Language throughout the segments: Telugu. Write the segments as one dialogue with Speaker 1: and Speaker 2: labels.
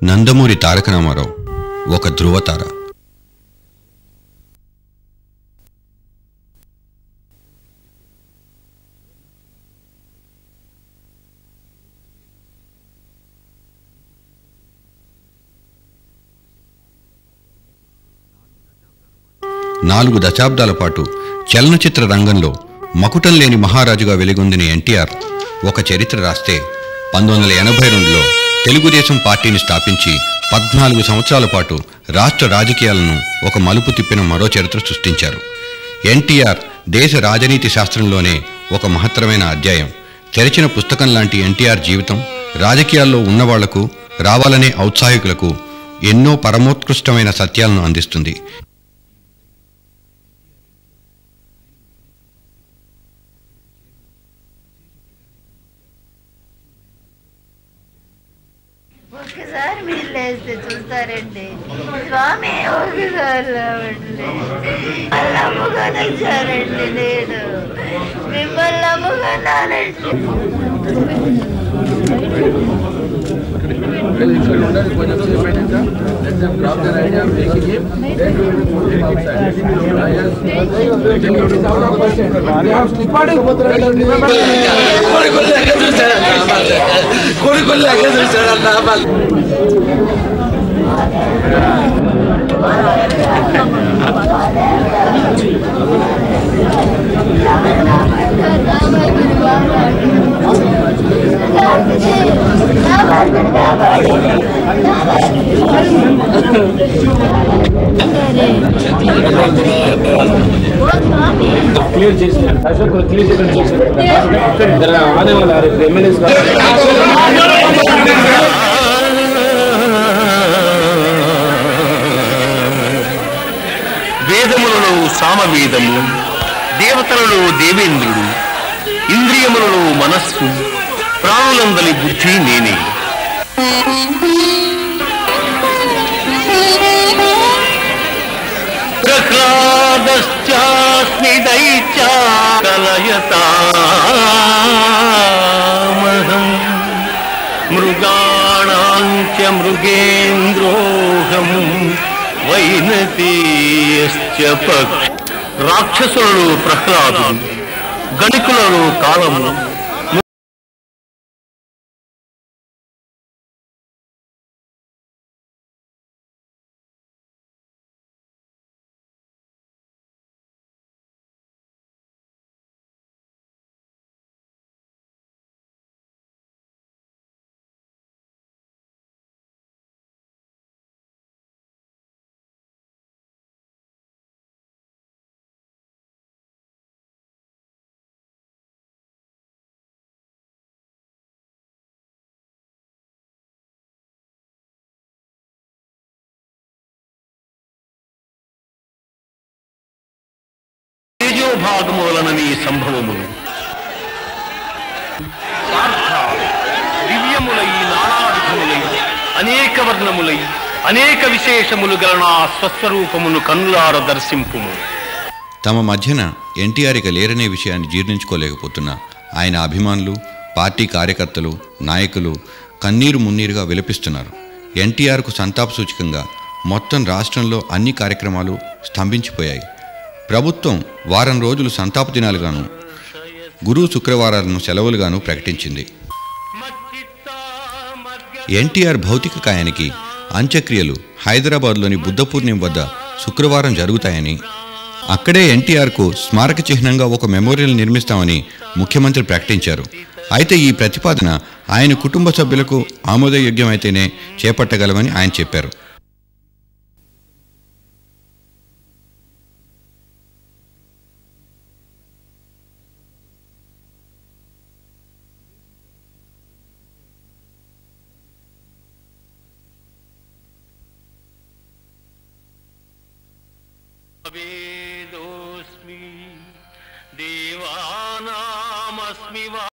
Speaker 1: నందమూరి తారక రామారావు ఒక ధృవతార నాలుగు దశాబ్దాల పాటు చలనచిత్ర రంగంలో మకుటం లేని మహారాజుగా వెలుగొందిన ఎన్టీఆర్ ఒక చరిత్ర రాస్తే పంతొమ్మిది వందల ఎనభై రెండులో తెలుగుదేశం పార్టీని స్థాపించి పద్నాలుగు సంవత్సరాల పాటు రాష్ట్ర రాజకీయాలను ఒక మలుపు తిప్పిన మరో చరిత్ర సృష్టించారు ఎన్టీఆర్ దేశ రాజనీతి శాస్త్రంలోనే ఒక మహత్తరమైన అధ్యాయం తెరిచిన పుస్తకం లాంటి ఎన్టీఆర్ జీవితం రాజకీయాల్లో ఉన్నవాళ్లకు రావాలనే ఔత్సాహికులకు ఎన్నో పరమోత్కృష్టమైన సత్యాలను అందిస్తుంది
Speaker 2: ఒక్కసారి మీరు లేస్తే చూస్తారండి స్వామి ఒకసారి రావండి మిమ్మల్ని నమ్ముకొని వచ్చానండి నేను మిమ్మల్ని నమ్ముకున్నానండి
Speaker 3: ఇక్కడ ఉండాలి కొంచెం సేపు అయినాక let them drop their idea of making him, then we will put him outside. Ah, yes. Then it is out of question. They have slippered. Remember
Speaker 4: clear చేసి అశోక్ క్లియర్ చేయడం చేశారు ఇక్కడ ఆనే వాళ్ళు ఎమ్మెల్యేస్
Speaker 5: వేదములలో సామవేదము దేవతలలో దేవేంద్రుడు ఇంద్రియములలో మనస్సు ప్రాణులందలి బుద్ధి నేనే ప్రహ్లాదశ్చాస్మి దైత్యాకలయతామహం మృగాణాంచ మృగేంద్రోహం వైనతీయశ్చ పక్ష రాక్షసులలో ప్రహ్లాదుడు గణికులలో కాలము తేజోభాగములనని సంభవములు సార్థాలు, దివ్యములై నానావిధములై అనేక వర్ణములై అనేక విశేషములు గల నా స్వస్వరూపమును కన్నులార దర్శింపుము
Speaker 1: తమ మధ్యన ఎన్టీఆర్ ఇక లేరనే విషయాన్ని జీర్ణించుకోలేకపోతున్న ఆయన అభిమానులు పార్టీ కార్యకర్తలు నాయకులు కన్నీరు మున్నీరుగా విలపిస్తున్నారు ఎన్టీఆర్కు సంతాప సూచకంగా మొత్తం రాష్ట్రంలో అన్ని కార్యక్రమాలు స్తంభించిపోయాయి ప్రభుత్వం వారం రోజులు సంతాప దినాలుగాను గురు శుక్రవారాలను సెలవులుగాను ప్రకటించింది ఎన్టీఆర్ భౌతిక కాయానికి అంత్యక్రియలు హైదరాబాద్లోని బుద్ధ పూర్ణిమ వద్ద శుక్రవారం జరుగుతాయని అక్కడే ఎన్టీఆర్కు స్మారక చిహ్నంగా ఒక మెమోరియల్ నిర్మిస్తామని ముఖ్యమంత్రి ప్రకటించారు అయితే ఈ ప్రతిపాదన ఆయన కుటుంబ సభ్యులకు ఆమోదయోగ్యమైతేనే చేపట్టగలమని ఆయన చెప్పారు
Speaker 5: వేదోస్మి దేవానామస్మి వా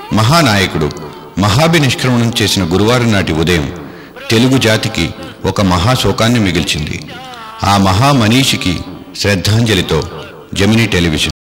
Speaker 1: మహానాయకుడు మహాభినిష్క్రమణం చేసిన గురువారం నాటి ఉదయం తెలుగు జాతికి ఒక మహాశోకాన్ని మిగిల్చింది ఆ మహామనీషికి శ్రద్ధాంజలితో జమినీ టెలివిజన్